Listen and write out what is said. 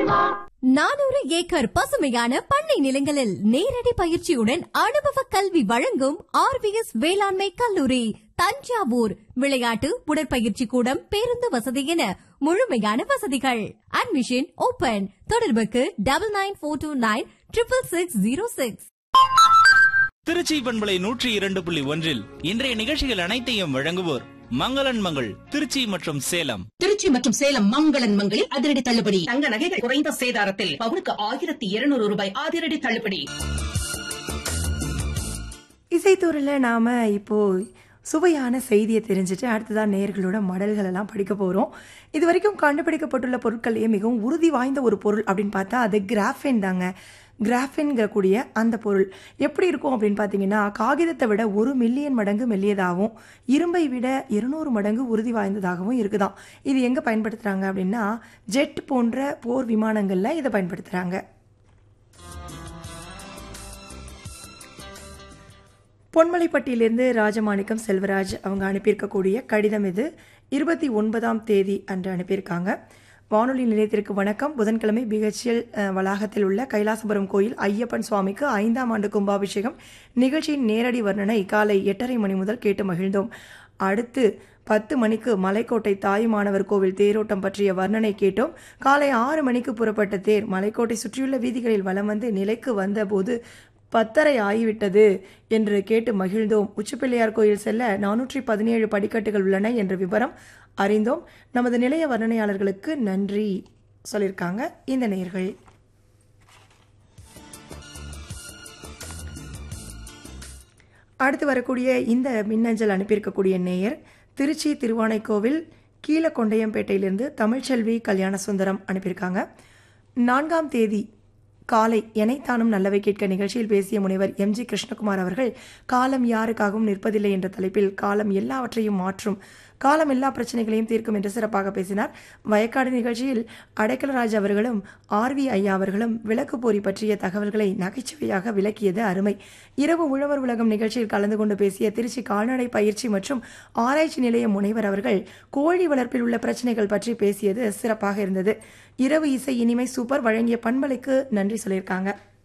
நானூறு ஏக்கர் பசுமையான பண்ணை நிலங்களில் நேரடி பயிற்சியுடன் அனுபவ கல்வி வழங்கும் ஆர்விஎஸ் வேளாண்மை கல்லூரி தஞ்சாவூர் விளையாட்டு உடற்பயிற்சி கூடம் பேருந்து வசதி என முழுமையான வசதிகள் அட்மிஷன் ஓபன் தொடர்புக்கு double nine four two nine triple six zero six Trichy பண்பலை நூற்றி இரண்டு புள்ளி ஒன்றில் இன்றைய நிகழ்ச்சிகள் அனைத்தையும் வழங்குவோர் மங்களன் மங்கள் திருச்சி மற்றும் சேலம் திருச்சி மற்றும் சேலம் மங்களன் மங்களில் அதிரடி தள்ளுபடி தங்க நகைகள் குறைந்த சேதாரத்தில் பவுனுக்கு ஆயிரத்தி இருநூறு ரூபாய் அதிரடி தள்ளுபடி இசைத்தூரில் நாம் இப்போது சுவையான செய்தியை தெரிஞ்சுட்டு அடுத்ததான் நேர்களோட மடல்கள் எல்லாம் படிக்க போகிறோம் இது வரைக்கும் கண்டுபிடிக்கப்பட்டுள்ள பொருட்கள்லேயே மிகவும் உறுதி வாய்ந்த ஒரு பொருள் அப்படின்னு பார்த்தா அது கிராஃபின் தாங்க கிராஃபின்கிற கூடிய அந்த பொருள் எப்படி இருக்கும் அப்படின்னு பார்த்தீங்கன்னா காகிதத்தை விட ஒரு மில்லியன் மடங்கு மெல்லியதாகவும் இரும்பை விட இருநூறு மடங்கு உறுதி வாய்ந்ததாகவும் இருக்குதாம் இது எங்கே பயன்படுத்துகிறாங்க அப்படின்னா ஜெட் போன்ற போர் விமானங்களில் இதை பயன்படுத்துகிறாங்க பொன்மலைப்பட்டியிலிருந்து ராஜமாணிக்கம் செல்வராஜ் அவங்க அனுப்பியிருக்கக்கூடிய கடிதம் இது இருபத்தி ஒன்பதாம் தேதி அன்று அனுப்பியிருக்காங்க வானொலி நிலையத்திற்கு வணக்கம் புதன்கிழமை பிஹெச்எல் வளாகத்தில் உள்ள கைலாசபுரம் கோயில் ஐயப்பன் சுவாமிக்கு ஐந்தாம் ஆண்டு கும்பாபிஷேகம் நிகழ்ச்சியின் நேரடி வர்ணனை காலை எட்டரை மணி முதல் கேட்டு மகிழ்ந்தோம் அடுத்து பத்து மணிக்கு மலைக்கோட்டை தாயுமானவர் கோவில் தேரோட்டம் பற்றிய வர்ணனை கேட்டோம் காலை ஆறு மணிக்கு புறப்பட்ட தேர் மலைக்கோட்டை சுற்றியுள்ள வீதிகளில் வலம் வந்து நிலைக்கு வந்தபோது பத்தரை ஆகிவிட்டது என்று கேட்டு மகிழ்ந்தோம் உச்சிப்பிள்ளையார் கோயில் செல்ல நானூற்றி பதினேழு படிக்கட்டுகள் உள்ளன என்ற விவரம் அறிந்தோம் நமது நிலைய வர்ணனையாளர்களுக்கு நன்றி சொல்லியிருக்காங்க இந்த நேர்கள் அடுத்து வரக்கூடிய இந்த மின்னஞ்சல் அனுப்பியிருக்கக்கூடிய நேயர் திருச்சி திருவானைக்கோவில் கீழக்கொண்டையம்பேட்டையிலிருந்து தமிழ்ச்செல்வி கல்யாண சுந்தரம் அனுப்பியிருக்காங்க நான்காம் தேதி காலை எனைத்தானும் நல்லவை கேட்க நிகழ்ச்சியில் பேசிய முனைவர் எம் ஜி கிருஷ்ணகுமார் அவர்கள் காலம் யாருக்காகவும் நிற்பதில்லை என்ற தலைப்பில் காலம் எல்லாவற்றையும் மாற்றும் காலம் எல்லா பிரச்சனைகளையும் தீர்க்கும் என்று சிறப்பாக பேசினார் வயக்காடு நிகழ்ச்சியில் அடைக்கலராஜ் அவர்களும் ஆர்வி ஐயா அவர்களும் விளக்கு போரி பற்றிய தகவல்களை நகைச்சுவையாக விளக்கியது அருமை இரவு உழவர் உலகம் நிகழ்ச்சியில் கலந்து கொண்டு பேசிய திருச்சி கால்நடை பயிற்சி மற்றும் ஆராய்ச்சி நிலைய முனைவர் அவர்கள் கோழி வளர்ப்பில் உள்ள பிரச்சனைகள் பற்றி பேசியது சிறப்பாக இருந்தது இரவு இசை இனிமை சூப்பர் வழங்கிய பண்பலைக்கு நன்றி சொல்லியிருக்காங்க